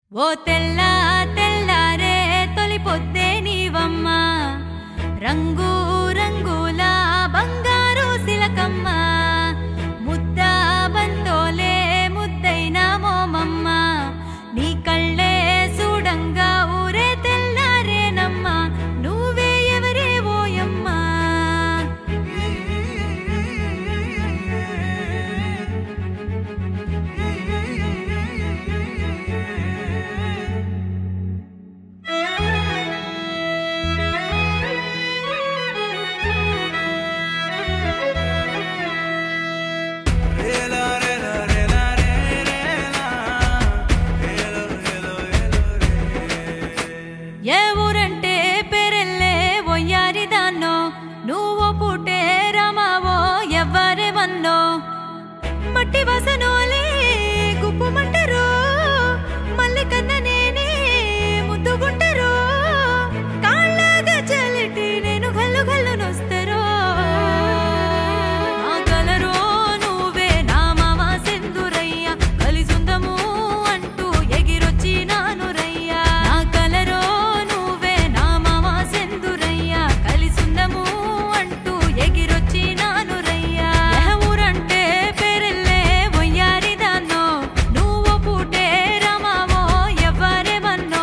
ఓ తెల్ల తెల్లారే తొలి పొద్దే నీవమ్మ రంగు రంగుల బంగారు సిలకమ్మ ముద్ద బంతోలే ముద్దైన మోమమ్మ నీ కళ్ళే చూడంగా ఊరే తెల్లారేనమ్మ నువ్వే ఎవరే ఓయమ్మా ఏ ఊరంటే పెరెల్లే ఒయ్యారి దాన్నో నువ్వు పుట్టే రమావో ఎవ్వరే వన్నో మట్టి వసనోలే గుప్పుమంటారు మళ్ళీ కన్న నేనే ముద్దుగుంటారు కాళ్ళగా చలిటి నేను గల్లు గల్లు నొస్తరో నా కలరో నువ్వే నా మామ సెందురయ్య కలిసుందము అంటూ ఎగిరొచ్చి నాను రయ్యా నా కలరో నువ్వే నా మామ సెందురయ్య కలిసుందము అంటూ ఎగిరొచ్చి నాను రయ్యా ఏ ఊరంటే పెరెల్లే ఒయ్యారి దాన్నో నువ్వు పూటే రమావో ఎవ్వరే వన్నో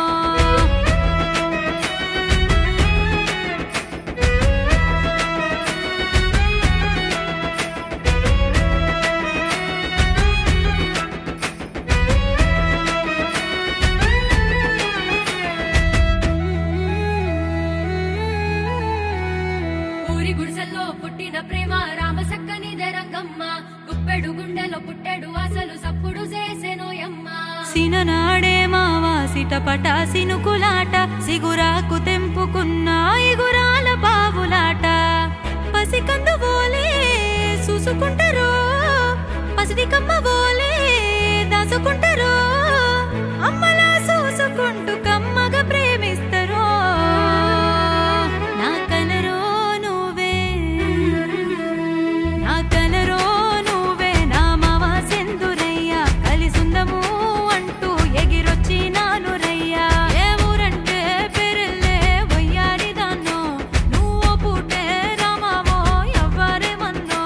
ఊరి గుడిసెల్లో పుట్టిన ప్రేమ రామసక్కనిదే రంగమ్మ గుప్పెడు గుండెలో పుట్టెడు అసలు సప్పుడు చేసెనోయమ్మ సిననాడే మావా సిటపట సినుకులాట సిగురాకు తెంపుకున్న ఇగురాల బావులాట పసికందు బోలే చూసుకుంటారు పసిడి కమ్మ బోలే దాచుకుంటారు అమ్మలా చూసుకుంటూ కమ్మగా ప్రేమిస్తారు నా కలరో నువ్వే నా కలరో నువ్వే నా మావ సెందురయ్యా కలిసుందము అంటూ ఎగిరొచ్చి నాను రయ్యా ఏ ఊరంటే పెరల్లే వయ్యారి దాన్నో నువ్వు పుట్టే రామావో ఎవ్వరే మన్నో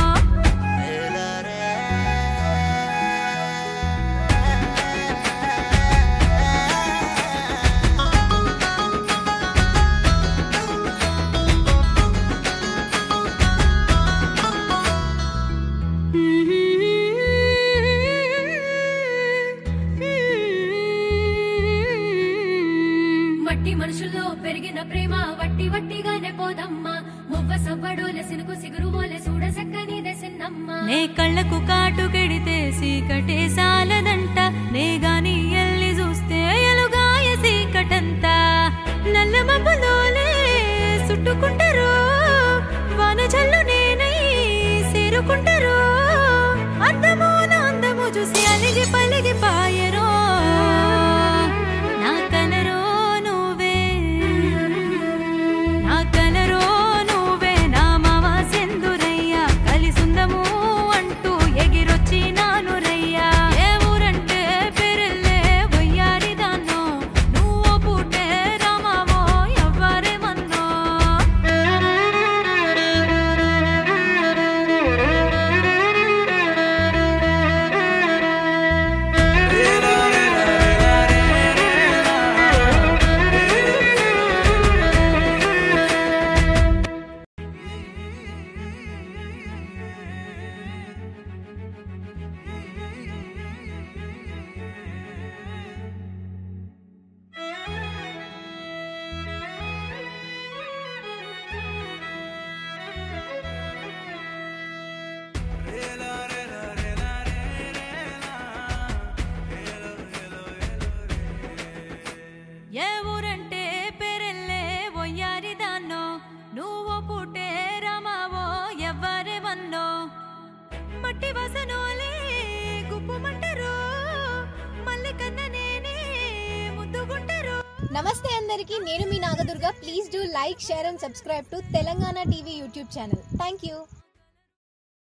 మట్టి మనుషుల్లో పెరిగిన ప్రేమ వట్టి వట్టిగానే పోదమ్మా మువ్వ సవ్వడోలె సినుకు సిగురు ఓలె చూడ సక్కనిదే సిన్నమ్మ నే కళ్ళకు కాటు కెడితే సీకటే సాలదంట నే గాని ఎల్లి చూస్తే ఎలుగాయ సీకటంతా నల్ల మబ్బులోలే చుట్టుకుంటారు వాన జల్లు నేనై సేరుకుంటారు అందము నా అందము చూసి అలిగి పలిగి పాయరో నా కలరో నువ్వే నా కలరో నువ్వే నా మావ సెందురయ్యా కలిసుందము అంటూ ఎగిరొచ్చి నాను రయ్యా ఏ ఊరంటే పెరల్లే వయ్యారి దాన్నో నువ్వు పుట్టే రామావో ఎవ్వరే మన్నో ఏ ఊరంటే పెరల్లే ఒయ్యారి దాన్నో నువ్వు పుట్టే రమావో ఎవ్వరే వన్నో మట్టి వసనోలే గుప్పుమంటారు మళ్ళీ కన్న నేనే ముద్దుగుంటారు నమస్తే అందరికీ నేను మీ Nagadurga please do like share and subscribe to Telangana TV YouTube channel thank you